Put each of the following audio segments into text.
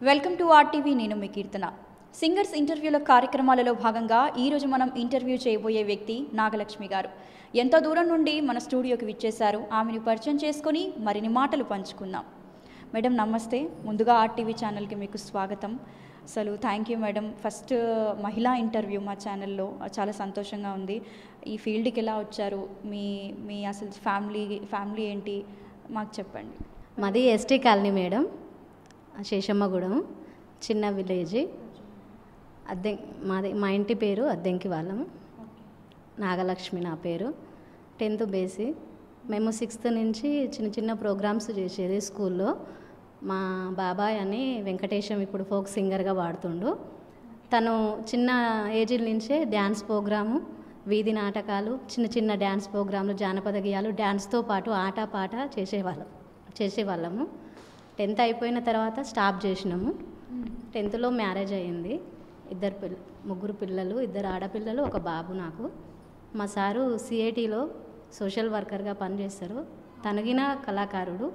Welcome to RTV నేను మీ కీర్తన singers ఇంటర్వ్యూల కార్యక్రమాలలో భాగంగా ఈరోజు మనం ఇంటర్వ్యూ చేయబోయే వ్యక్తి నాగలక్ష్మి గారు ఎంతో దూరం నుండి మన స్టూడియోకి విచ్చేశారు ఆమెను పరిచయం చేసుకొని మరిన్ని మాటలు పంచుకుందాం మేడం నమస్తే ముందుగా ఆర్టీవీ ఛానల్కి మీకు స్వాగతం అసలు థ్యాంక్ యూ మేడం ఫస్ట్ మహిళా ఇంటర్వ్యూ మా ఛానల్లో చాలా సంతోషంగా ఉంది ఈ ఫీల్డ్కి ఎలా వచ్చారు మీ మీ అసలు ఫ్యామిలీ ఫ్యామిలీ ఏంటి మాకు చెప్పండి మాది ఎస్టీ కాలనీ మేడం శేషమ్మగూడెం చిన్న విలేజ్ అద్దె మాది మా ఇంటి పేరు అద్దెంకి వాళ్ళం నాగలక్ష్మి నా పేరు టెన్త్ బేసి మేము సిక్స్త్ నుంచి చిన్న చిన్న ప్రోగ్రామ్స్ చేసేది స్కూల్లో మా బాబాయ్ అని వెంకటేశం ఇప్పుడు ఫోక్ సింగర్గా వాడుతుండు తను చిన్న ఏజ్ నుంచే డ్యాన్స్ ప్రోగ్రాము వీధి నాటకాలు చిన్న చిన్న డ్యాన్స్ ప్రోగ్రాంలు జానపద గేయాలు డ్యాన్స్తో పాటు ఆట పాట చేసేవాళ్ళం చేసేవాళ్ళము టెన్త్ అయిపోయిన తర్వాత స్టాప్ చేసినాము టెన్త్లో మ్యారేజ్ అయ్యింది ఇద్దరు పిల్ల ముగ్గురు పిల్లలు ఇద్దరు ఆడపిల్లలు ఒక బాబు నాకు మా సారు సిఐటిలో సోషల్ వర్కర్గా పనిచేస్తారు తనగిన కళాకారుడు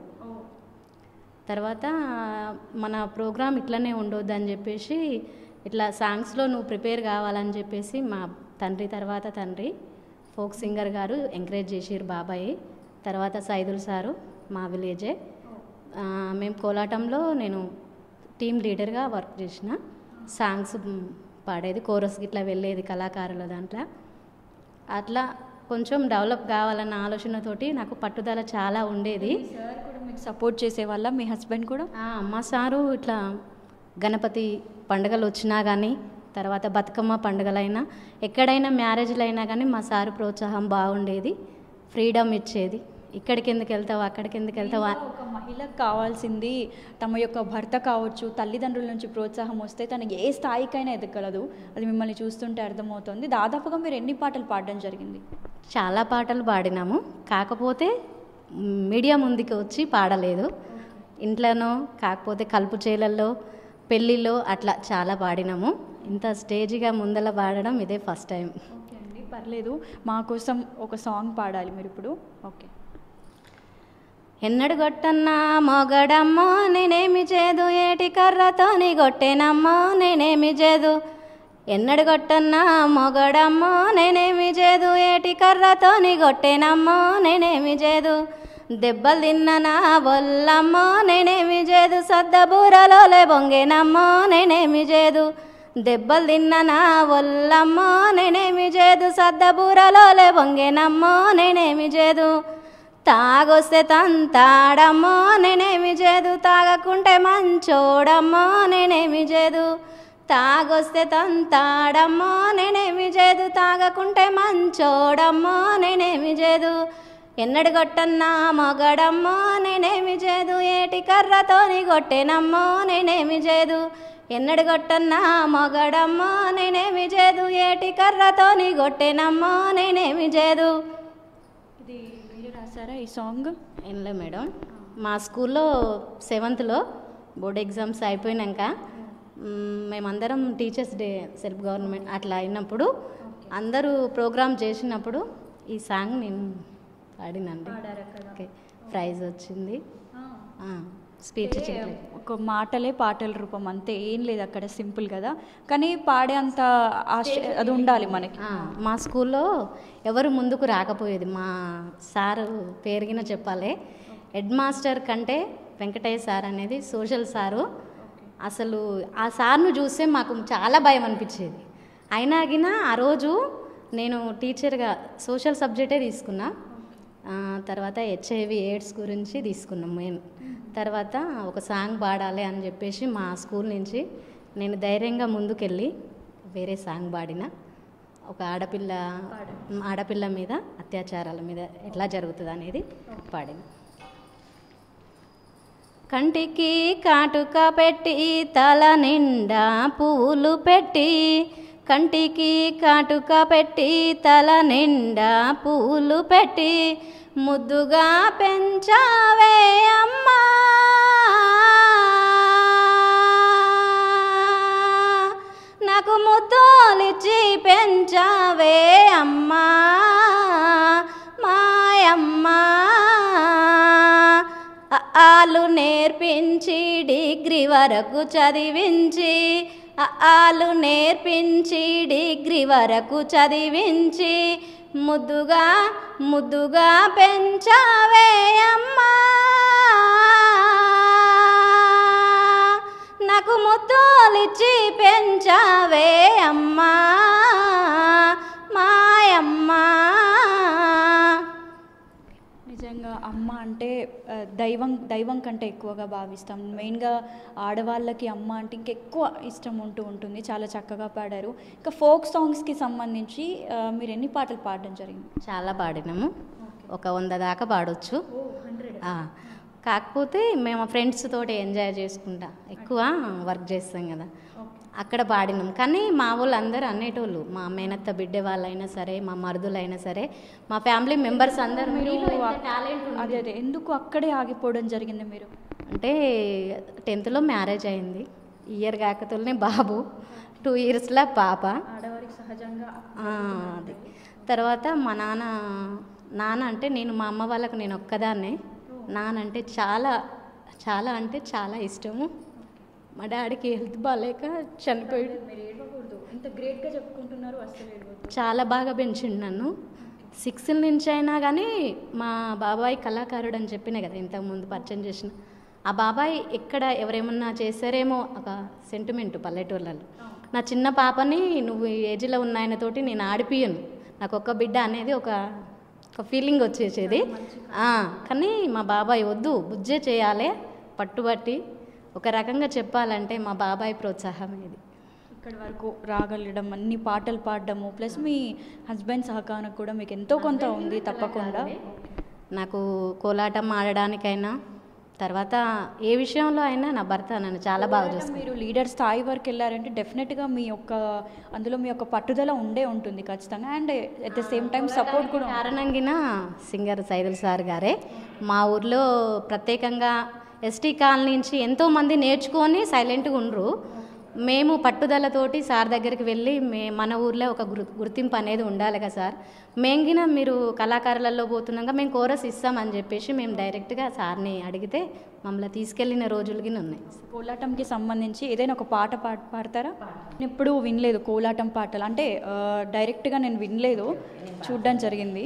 తర్వాత మన ప్రోగ్రామ్ ఇట్లనే ఉండొద్దు అని చెప్పేసి ఇట్లా సాంగ్స్లో నువ్వు ప్రిపేర్ కావాలని చెప్పేసి మా తండ్రి తర్వాత తండ్రి ఫోక్ సింగర్ గారు ఎంకరేజ్ చేసిరు బాబాయ్ తర్వాత సైదుల్ సారు మా విలేజే ఆ, మేము కోలాటంలో నేను టీమ్ లీడర్గా వర్క్ చేసిన సాంగ్స్ మ్, పాడేది కోరస్ ఇట్లా వెళ్ళేది కళాకారుల దాంట్లో అట్లా కొంచెం డెవలప్ కావాలన్న ఆలోచనతోటి నాకు పట్టుదల చాలా ఉండేది సార్ కూడా మీకు సపోర్ట్ చేసేవాళ్ళ మీ హస్బెండ్ కూడా ఆ, మా సారు ఇట్లా గణపతి పండుగలు వచ్చినా కానీ తర్వాత బతుకమ్మ పండుగలైనా ఎక్కడైనా మ్యారేజ్లు అయినా కానీ మా సారు ప్రోత్సాహం బాగుండేది ఫ్రీడమ్ ఇచ్చేది ఇక్కడికి ఎందుకు వెళ్తావు అక్కడికి ఎందుకు వెళ్తావా ఒక మహిళకు కావాల్సింది తమ యొక్క భర్త కావచ్చు తల్లిదండ్రుల నుంచి ప్రోత్సాహం వస్తే తను ఏ స్థాయికైనా ఎదగలదు అది మిమ్మల్ని చూస్తుంటే అర్థమవుతుంది దాదాపుగా మీరు ఎన్ని పాటలు పాడడం జరిగింది చాలా పాటలు పాడినాము కాకపోతే మీడియా ముందుకు వచ్చి పాడలేదు ఇంట్లోనో కాకపోతే కలుపు చేలల్లో పెళ్ళిలో అట్లా చాలా పాడినాము ఇంత స్టేజ్గా ముందల పాడడం ఇదే ఫస్ట్ టైం ఓకే అండి పర్లేదు మా కోసం ఒక సాంగ్ పాడాలి మీరు ఇప్పుడు ఓకే ఎన్నడు గొట్టన్నా మొగడమ్మో నేనేమి చేదు ఏటి కర్రతోని గొట్టెనమ్మో నేనేమి చేదు ఎన్నడు గొట్టన్నా మొగడమ్మో నేనేమి చేదు ఏటి కర్రతోని గొట్టెనమ్మో నేనేమి చేదు దెబ్బలు తిన్న నా బొల్లమ్మో నేనేమి చేదు సద్దబూరలోలే బొంగేనమ్మో నేనేమి చేదు దెబ్బలు తిన్న నా ఒల్లమ్మో నేనేమి చేదు సద్దబూరలోలే బొంగేనమ్మో నేనేమి చేదు తాగొస్తే తంతాడమ్మో నేనేమి చేదు తాగకుంటే మంచోడమ్మో నేనేమి చేదు తాగొస్తే తంతాడమ్మో నేనేమి చేదు తాగకుంటే మంచోడమ్మో నేనేమి చేదు ఎన్నడు కొట్టన్నా మొగడమ్మో నేనేమి చేదు ఏటి కర్రతోని కొట్టెనమ్మో నేనేమి చేదు ఎన్నడు కొట్టన్నా మొగడమ్మో నేనేమి చేదు ఏటి కర్రతోని కొట్టెనమ్మో నేనేమి చేదు ఇది మీరు రాసారా ఈ సాంగ్ ఏంలే మేడం మా స్కూల్లో సెవెంత్లో బోర్డ్ ఎగ్జామ్స్ అయిపోయినాక మ్, మేమందరం టీచర్స్ డే సెల్ఫ్ గవర్నమెంట్ అట్లా అయినప్పుడు అందరూ ప్రోగ్రామ్ చేసినప్పుడు ఈ సాంగ్ నేను పాడినండి ఓకే ప్రైజ్ వచ్చింది స్పీచ్ ఒక మాటలే పాటల రూపం అంతే ఏం లేదు అక్కడ సింపుల్ కదా కానీ పాడే అంత ఆశ అది ఉండాలి మనకి మా స్కూల్లో ఎవరు ముందుకు రాకపోయేది మా సారు పేరుగిన చెప్పాలి హెడ్ మాస్టర్ కంటే వెంకటయ్య సార్ అనేది సోషల్ సారు అసలు ఆ సార్ను చూస్తే మాకు చాలా భయం అనిపించేది అయినా గిన ఆ రోజు నేను టీచర్గా సోషల్ సబ్జెక్టే తీసుకున్నా ఆ, తర్వాత హెచ్ఐవి ఎయిడ్స్ గురించి తీసుకున్నాం మెయిన్ తర్వాత ఒక సాంగ్ పాడాలి అని చెప్పేసి మా స్కూల్ నుంచి నేను ధైర్యంగా ముందుకెళ్ళి వేరే సాంగ్ పాడిన ఒక ఆడపిల్ల ఆడపిల్ల మీద అత్యాచారాల మీద ఎట్లా జరుగుతుంది అనేది పాడిన కంటికి కాటుక పెట్టి తల నిండా పువ్వులు పెట్టి కంటికి కాటుక పెట్టి తల నిండా పువ్వులు పెట్టి ముద్దుగా పెంచావే అమ్మా నాకు ముద్దోలిచ్చి పెంచావే అమ్మా మాయమ్మా అ- ఆలు నేర్పించి డిగ్రీ వరకు చదివించి అ- ఆలు నేర్పించి డిగ్రీ వరకు చదివించి ముద్దుగా ముద్దుగా పెంచావే అమ్మా నాకు ముద్దులిచ్చి పెంచావే అమ్మా మాయమ్మా నిజంగా అమ్మ అంటే ఆ, దైవం దైవం కంటే ఎక్కువగా భావిస్తాం మెయిన్గా ఆడవాళ్ళకి అమ్మ అంటే ఇంకెక్కువ ఇష్టం ఉంటూ ఉంటుంది చాలా చక్కగా పాడారు ఇంకా ఫోక్ సాంగ్స్కి సంబంధించి ఆ, మీరు ఎన్ని పాటలు పాడడం జరిగింది చాలా పాడినాము ఒక వంద దాకా పాడొచ్చు ఆ, కాకపోతే మేము ఫ్రెండ్స్ తోటి ఎంజాయ్ చేసుకుంటా ఎక్కువ వర్క్ చేస్తాం కదా అక్కడ పాడినాం కానీ మా వాళ్ళు అందరూ అనేటోళ్ళు మా మేనత్త బిడ్డ వాళ్ళైనా సరే మా మరుదులైనా సరే మా ఫ్యామిలీ మెంబర్స్ అందరూ మీరు "మీలో ఇంత అక్- talent ఉంది." అదే అదే ఎందుకు అక్కడే ఆగిపోవడం జరిగింది మీరు అంటే టెన్త్లో మ్యారేజ్ అయింది ఇయర్ కాకతోనే బాబు టూ ఇయర్స్లో పాప ఆడవారికి సహజంగా ఆ, అది తర్వాత మా నాన్న నాన్న అంటే నేను మా అమ్మ వాళ్ళకు నేను ఒక్కదాన్నే నాన్న అంటే చాలా చాలా అంటే చాలా ఇష్టము మా డాడీకి హెల్త్ బాగాలేక చనిపోయాడు మీరు ఏడవకూడదు ఇంత గ్రేట్గా చెప్పుకుంటున్నారు అసలు ఏడవద్దు చాలా బాగా పెంచిండు నన్ను సిక్స్త్ నుంచి అయినా కానీ మా బాబాయ్ కళాకారుడు అని చెప్పిన కదా ఇంతకుముందు పరిచయం చేసిన ఆ బాబాయ్ ఎక్కడ ఎవరేమన్నా చేశారేమో ఒక సెంటిమెంట్ పల్లెటూళ్ళలో నా చిన్న పాపని నువ్వు ఈ ఏజ్లో ఉన్న ఆయనతోటి నేను ఆడిపియను నాకు ఒక్క బిడ్డ అనేది ఒక ఒక ఫీలింగ్ వచ్చేసేది ఆ, కానీ మా బాబాయ్ వద్దు బుజ్జే చేయాలి పట్టుబట్టి ఒక రకంగా చెప్పాలంటే మా బాబాయ్ ప్రోత్సాహం ఇది ఇక్కడి వరకు రాగలడం అన్ని పాటలు పాడడము ప్లస్ మీ హస్బెండ్ సహకారం కూడా మీకు ఎంతో కొంత ఉంది తప్పకుండా నాకు కోలాటం ఆడడానికైనా తర్వాత ఏ విషయంలో అయినా నా భర్త నన్ను చాలా బాగా చూసుకుంటాడు మీరు లీడర్ స్థాయి వరకు వెళ్ళారంటే డెఫినెట్గా మీ యొక్క అందులో మీ యొక్క పట్టుదల ఉండే ఉంటుంది ఖచ్చితంగా and at the same time support కూడా కారణంగిన సింగర్ సైదుల్ సార్ గారే మా ఊర్లో ప్రత్యేకంగా ఎస్టీ కాలనీ నుంచి ఎంతోమంది నేర్చుకొని సైలెంట్గా ఉండరు మేము పట్టుదలతోటి సార్ దగ్గరికి వెళ్ళి మే మన ఊర్లో ఒక గుర్ గుర్తింపు అనేది ఉండాలి కదా సార్ మేంగిన మీరు కళాకారులలో పోతున్నాక మేము కోరస్ ఇస్తామని చెప్పేసి మేము డైరెక్ట్గా సార్ని అడిగితే మమ్మల్ని తీసుకెళ్ళిన రోజులకి ఉన్నాయి కోలాటంకి సంబంధించి ఏదైనా ఒక పాట పా పాడతారా నేను ఎప్పుడు వినలేదు కోలాటం పాటలు అంటే ఆ, డైరెక్ట్గా నేను వినలేదు చూడడం జరిగింది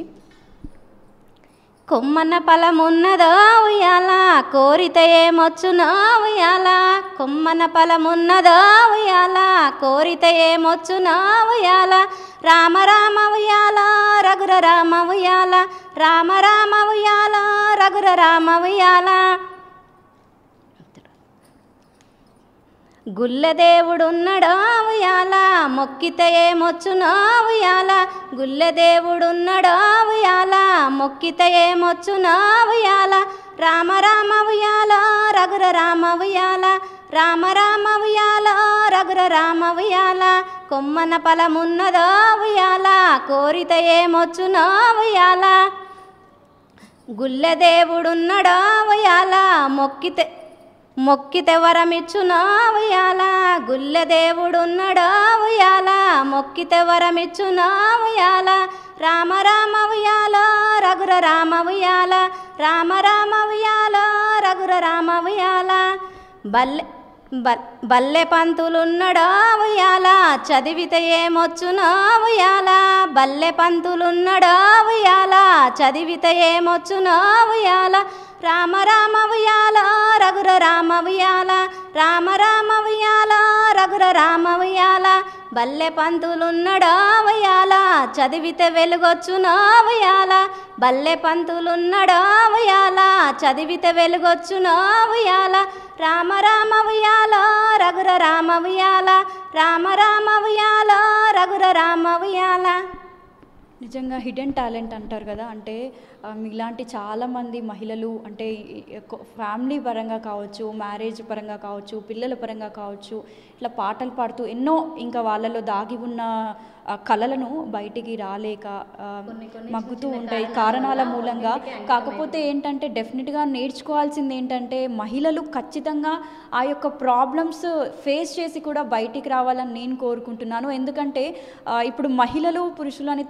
కొమ్మన్న ఫలమున్నదో ఉయ్యాల కోరితే ఏమొచ్చునో ఉయ్యాల కొమ్మన్న ఫలమున్నదో ఉయ్యాల కోరితే ఏమొచ్చునో ఉయ్యాల రామ రామ ఉయ్యాల రఘుర రామ ఉయ్యాల రామ రామ ఉయ్యాల రఘుర రామ ఉయ్యాల గుల్లదేవుడున్నడో ఉయ్యాల మొక్కితే ఏమొచ్చునో ఉయ్యాల గుల్లదేవుడున్నడో ఉయ్యాల మొక్కితే ఏమొచ్చునో ఉయ్యాల రామ రామ ఉయ్యాల రఘుర రామ ఉయ్యాల రామ రామ ఉయ్యాల రఘుర రామ ఉయ్యాల కొమ్మన ఫలమున్నదో ఉయ్యాల కోరితే ఏమొచ్చునో ఉయ్యాల గుల్లదేవుడున్నడో ఉయ్యాల మొక్కితే మొక్కితే వరమిచ్చునో ఉయ్యాల గుల్లదేవుడున్నడో ఉయ్యాల మొక్కితే వరమిచ్చునో ఉయ్యాల రామ రామ ఉయ్యాల రఘుర రామ ఉయ్యాల రామ రామ ఉయ్యాల రఘుర రామ ఉయ్యాల బల్లె బల్ బల్లె పంతులున్నడో ఉయ్యాల చదివితే ఏమొచ్చునో ఉయ్యాల బల్లె పంతులున్నడో ఉయ్యాల చదివితే ఏమొచ్చునో ఉయ్యాల రామ రామ ఉయ్యాల రఘుర రామ ఉయ్యాల రామ రామ ఉయ్యాల రఘుర రామ ఉయ్యాల బల్లె పంతులున్నడో ఉయ్యాల చదివితే వెలుగొచ్చునో ఉయ్యాల బల్లె పంతులున్నడో ఉయ్యాల చదివితే వెలుగొచ్చునో ఉయ్యాల రామ రామ ఉయ్యాల రఘుర రామ ఉయ్యాల రామ రామ ఉయ్యాల రఘుర రామ ఉయ్యాల నిజంగా హిడెన్ టాలెంట్ అంటారు కదా అంటే ఆ, మీలాంటి చాలామంది మహిళలు అంటే ఫ్యామిలీ పరంగా కావచ్చు మ్యారేజ్ పరంగా కావచ్చు పిల్లల పరంగా కావచ్చు ఇట్లా పాటలు పాడుతూ ఎన్నో ఇంకా వాళ్ళలో దాగి ఉన్న ఆ, కళలను బయటికి రాలేక ఆ, మగ్గుతూ ఉంటాయి కారణాల మూలంగా కాకపోతే ఏంటంటే డెఫినెట్గా నేర్చుకోవాల్సింది ఏంటంటే మహిళలు ఖచ్చితంగా ఆ యొక్క ప్రాబ్లమ్స్ ఫేస్ చేసి కూడా బయటికి రావాలని నేను కోరుకుంటున్నాను ఎందుకంటే ఆ, ఇప్పుడు మహిళలు పురుషులు అని తేడా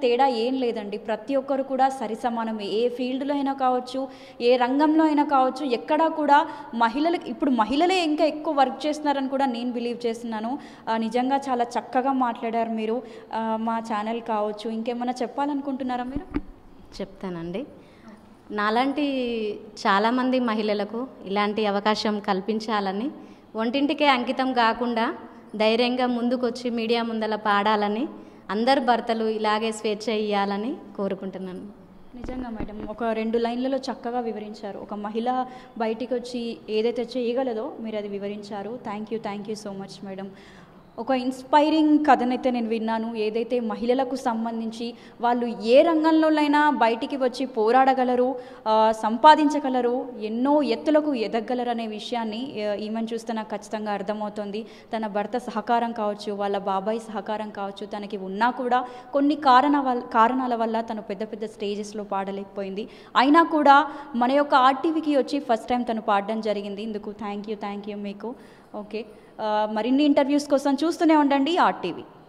ఏం లేదండి ప్రతి ఒక్కరు కూడా సరి సమానమే ఏ ఫీల్డ్లో అయినా కావచ్చు ఏ రంగంలో అయినా కావచ్చు ఎక్కడా కూడా మహిళలకు ఇప్పుడు మహిళలే ఇంకా ఎక్కువ వర్క్ చేస్తున్నారని కూడా నేను బిలీవ్ చేస్తున్నాను ఆ, నిజంగా చాలా చక్కగా మాట్లాడారు మీరు ఆ, మా ఛానల్ కావచ్చు ఇంకేమైనా చెప్పాలనుకుంటున్నారా మీరు చెప్తానండి నాలాంటి చాలామంది మహిళలకు ఇలాంటి అవకాశం కల్పించాలని వంటింటికే అంకితం కాకుండా ధైర్యంగా ముందుకొచ్చి మీడియా ముందల పాడాలని అందరు భర్తలు ఇలాగే స్వేచ్ఛ ఇవ్వాలని కోరుకుంటున్నాను నిజంగా మేడం ఒక రెండు లైన్లలో చక్కగా వివరించారు ఒక మహిళ బయటికి వచ్చి ఏదైతే చేయగలదో మీరు అది వివరించారు thank you thank you so much madam ఒక ఇన్స్పైరింగ్ కథనైతే నేను విన్నాను ఏదైతే మహిళలకు సంబంధించి వాళ్ళు ఏ రంగంలోనైనా బయటికి వచ్చి పోరాడగలరు ఆ, సంపాదించగలరు ఎన్నో ఎత్తులకు ఎదగలరు అనే విషయాన్ని ఆ, ఈమెను చూస్తే నాకు ఖచ్చితంగా అర్థమవుతుంది తన భర్త సహకారం కావచ్చు వాళ్ళ బాబాయ్ సహకారం కావచ్చు తనకి ఉన్నా కూడా కొన్ని కారణ వల్ల కారణాల వల్ల తను పెద్ద పెద్ద స్టేజెస్లో పాడలేకపోయింది అయినా కూడా మన యొక్క ఆర్టీవీకి వచ్చి ఫస్ట్ టైం తను పాడడం జరిగింది ఇందుకు థ్యాంక్ యూ థ్యాంక్ యూ మీకు ఓకే ఆ, మరిన్ని ఇంటర్వ్యూస్ కోసం చూస్తూనే ఉండండి ఆర్టీవీ